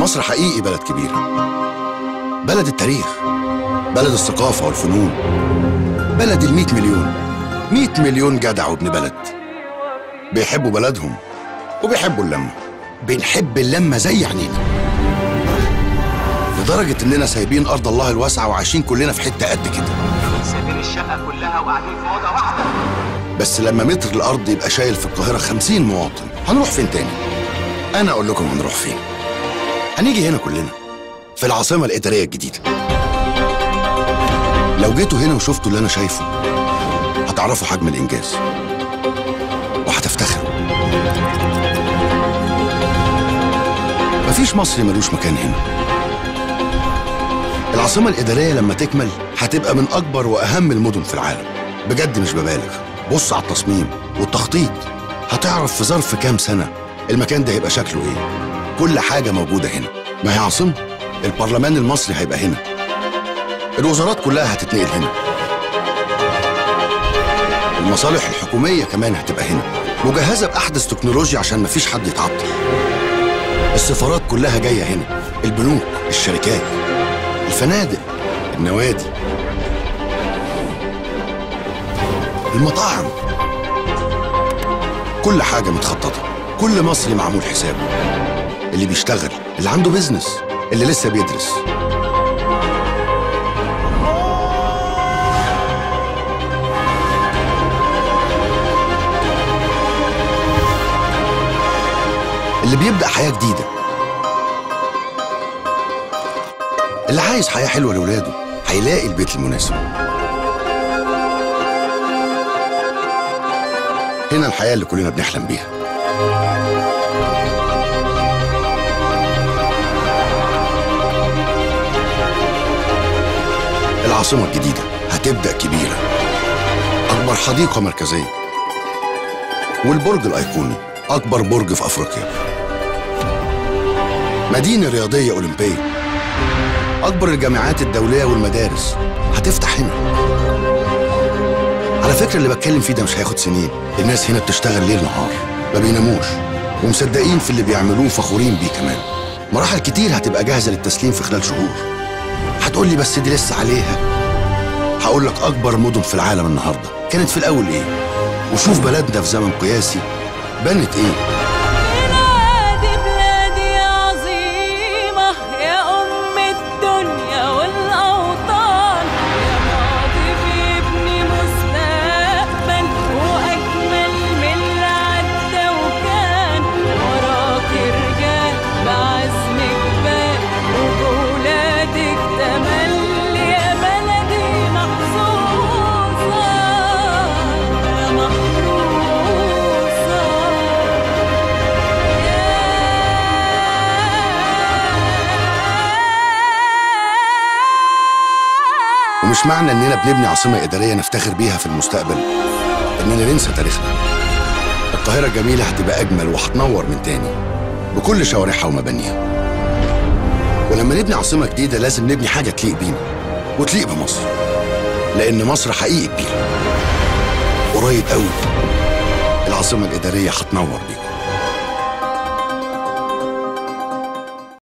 مصر حقيقي بلد كبيرة بلد التاريخ بلد الثقافة والفنون بلد المئة مليون مئة مليون جدع وابن بلد بيحبوا بلدهم وبيحبوا اللمة بنحب اللمة زي عينينا لدرجة إننا سايبين أرض الله الواسعة وعايشين كلنا في حتة قد كده سايبين الشقة كلها وقاعدين في أوضة واحدة بس لما متر الأرض يبقى شايل في القاهرة خمسين مواطن هنروح فين تاني؟ أنا أقول لكم هنروح فين هنيجي هنا كلنا في العاصمة الإدارية الجديدة لو جيتوا هنا وشفتوا اللي أنا شايفه هتعرفوا حجم الإنجاز وهتفتخروا مفيش مصري ملوش مكان هنا العاصمة الإدارية لما تكمل هتبقى من أكبر وأهم المدن في العالم بجد مش ببالغ بص على التصميم والتخطيط هتعرف في ظرف كام سنة المكان ده هيبقى شكله إيه كل حاجة موجودة هنا ما هي عاصمة البرلمان المصري هيبقى هنا الوزارات كلها هتتنقل هنا المصالح الحكومية كمان هتبقى هنا مجهزة بأحدث تكنولوجيا عشان مفيش حد يتعطل السفارات كلها جاية هنا البنوك الشركات الفنادق النوادي المطاعم كل حاجة متخططة كل مصري معمول حسابه اللي بيشتغل اللي عنده بيزنس اللي لسه بيدرس اللي بيبدأ حياة جديدة اللي عايز حياة حلوة لولاده هيلاقي البيت المناسب هنا الحياة اللي كلنا بنحلم بيها العاصمة الجديدة هتبدأ كبيرة أكبر حديقة مركزية والبرج الأيقوني أكبر برج في أفريقيا مدينة رياضية أولمبية أكبر الجامعات الدولية والمدارس هتفتح هنا على فكرة اللي بتكلم فيه ده مش هياخد سنين الناس هنا بتشتغل ليل نهار ما بيناموش ومصدقين في اللي بيعملوه فخورين بيه كمان مراحل كتير هتبقى جاهزة للتسليم في خلال شهور هتقول لي بس دي لسه عليها هقول لك أكبر مدن في العالم النهاردة كانت في الأول إيه وشوف بلدنا في زمن قياسي بنت إيه بلادي بلادي عظيمة يا أم الدنيا والأوطان يا ماضي بيبني مستقبل وأجمل من اللي عدى وكان وراك رجال بعزم جبال وبولادك تملي يا بلدي محظوظة يا محروسة ومش معنى إننا بنبني عاصمة إدارية نفتخر بيها في المستقبل إننا ننسى تاريخنا القاهرة الجميلة هتبقى أجمل وهتنور من تاني بكل شوارعها ومبانيها ولما نبني عاصمة جديدة لازم نبني حاجة تليق بينا وتليق بمصر لأن مصر حقيقي كبيرة قريب قوي العاصمة الإدارية هتنور بيكم